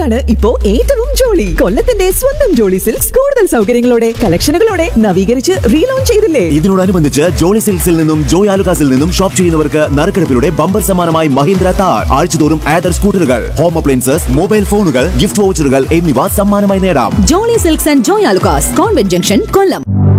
സിൽക്സിലാണ് ഇപ്പോ ഏറ്റവും ജോളി കൊല്ലത്തിന്റെ സ്വന്തം ജോളി സിൽക്സ് കൂടുതൽ സൗകര്യങ്ങളോടെ കളക്ഷനുകളോടെ നവീകരിച്ച് റീലോഞ്ച് ചെയ്തില്ലേ ഇതിനോടനുബന്ധിച്ച് ജോളി സിൽക്സിൽ നിന്നും ജോയ് ആലുകാസിൽ നിന്നും ഷോപ്പ് ചെയ്യുന്നവർക്ക് നറുക്കെടുപ്പിലൂടെ ബമ്പർ സമ്മാനമായി മഹീന്ദ്ര താർ ആഴ്ചതോറും ആദർ സ്കൂട്ടറുകൾ ഹോം അപ്ലയൻസസ് മൊബൈൽ ഫോണുകൾ ഗിഫ്റ്റ് വൗച്ചറുകൾ എന്നിവ സമ്മാനമായി നേടാം Jolly Silks and Joy Alukkas convent junction Kollam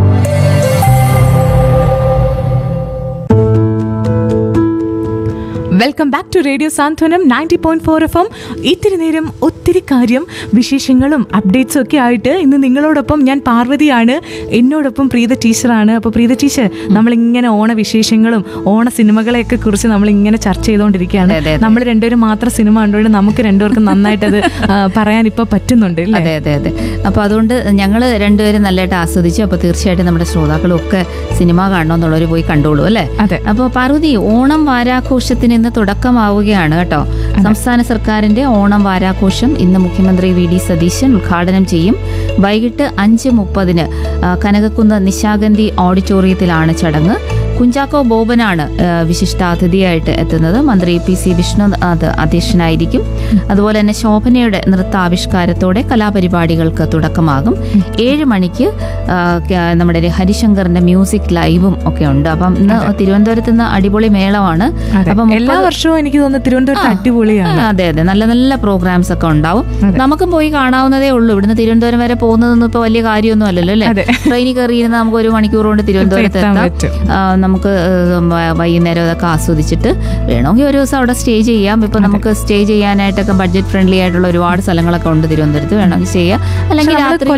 welcome back to radio Santhwanam ninety point four F M ഇത്തിരി നേരം ഒത്തിരി കാര്യം വിശേഷങ്ങളും അപ്ഡേറ്റ്സും ഒക്കെ ആയിട്ട് ഇന്ന് നിങ്ങളോടൊപ്പം ഞാൻ പാർവതിയാണ് എന്നോടൊപ്പം പ്രീത ടീച്ചറാണ് അപ്പോൾ പ്രീത ടീച്ചർ നമ്മളിങ്ങനെ ഓണ വിശേഷങ്ങളും ഓണ സിനിമകളെയൊക്കെ കുറിച്ച് നമ്മളിങ്ങനെ ചർച്ച ചെയ്തുകൊണ്ടിരിക്കുകയാണ് അതെ, അതെ. നമ്മൾ രണ്ടുപേരും മാത്രം സിനിമ കണ്ടുകൊണ്ട് നമുക്ക് രണ്ടുപേർക്കും നന്നായിട്ട് അത് ആ, പറയാൻ ഇപ്പോൾ പറ്റുന്നുണ്ട് അല്ലേ അതെ അതെ അതെ അപ്പോൾ അതുകൊണ്ട് ഞങ്ങൾ രണ്ടുപേരും നല്ലതായിട്ട് ആസ്വദിച്ചു അപ്പോൾ തീർച്ചയായിട്ടും നമ്മുടെ ശ്രോതാക്കളും ഒക്കെ സിനിമ കാണണമെന്നുള്ളവർ പോയി കണ്ടോളൂ അല്ലേ അതെ. അപ്പോൾ പാർവതി ഓണം വാരാഘോഷത്തിന് ഇന്ന് തുടക്കമാവുകയാണ് കേട്ടോ സംസ്ഥാന സർക്കാരിന്റെ ഓണം വാരാഘോഷം ഇന്ന് മുഖ്യമന്ത്രി വി ഡി സതീശൻ ഉദ്ഘാടനം ചെയ്യും വൈകിട്ട് അഞ്ച് മുപ്പതിന് കനകക്കുന്ന് നിശാഗന്ധി ഓഡിറ്റോറിയത്തിലാണ് ചടങ്ങ് കുഞ്ചാക്കോ ബോബനാണ് ആ, വിശിഷ്ടാതിഥിയായിട്ട് എത്തുന്നത് മന്ത്രി പി സി വിഷ്ണുനാഥ് അധ്യക്ഷനായിരിക്കും അതുപോലെ തന്നെ ശോഭനയുടെ നൃത്താവിഷ്കാരത്തോടെ കലാപരിപാടികൾക്ക് തുടക്കമാകും ഏഴ് മണിക്ക് ആ, ക- നമ്മുടെ ഒരു ഹരിശങ്കറിന്റെ മ്യൂസിക് ലൈവും ഒക്കെ ഉണ്ട് അപ്പം ഇന്ന് തിരുവനന്തപുരത്ത് നിന്ന് അടിപൊളി മേളമാണ് അതെ. അപ്പം എല്ലാ മുപ്പത് വർഷവും എനിക്ക് തോന്നുന്നു തിരുവനന്തപുരത്ത് അടിപൊളിയാണ് ആ, അതെ അതെ നല്ല നല്ല പ്രോഗ്രാംസ് ഒക്കെ ഉണ്ടാവും നമുക്കും പോയി കാണാവുന്നതേ ഉള്ളൂ ഇവിടുന്ന് തിരുവനന്തപുരം വരെ പോകുന്നതൊന്നും ഇപ്പൊ വലിയ കാര്യമൊന്നും അല്ലല്ലോ അല്ലേ അതെ. ട്രെയിനിൽ കയറിയിരുന്ന നമുക്ക് ഒരു മണിക്കൂർ കൊണ്ട് തിരുവനന്തപുരത്ത് എത്താൻ എത്താം പറ്റും. ആ, നമുക്ക് ഏഹ്, വ- വൈകുന്നേരം അതൊക്കെ ആസ്വദിച്ചിട്ട് വേണമെങ്കിൽ ഒരു ദിവസം അവിടെ സ്റ്റേ ചെയ്യാം ഇപ്പൊ നമുക്ക് സ്റ്റേ ചെയ്യാനായിട്ടൊക്കെ ബഡ്ജറ്റ് ഫ്രണ്ട്ലി ആയിട്ടുള്ള ഒരുപാട് സ്ഥലങ്ങളൊക്കെ ഉണ്ട് തിരുവനന്തപുരത്ത് വേണമെങ്കിൽ ചെയ്യാം അല്ലെങ്കിൽ പക്ഷെ നമ്മള് രാത്രി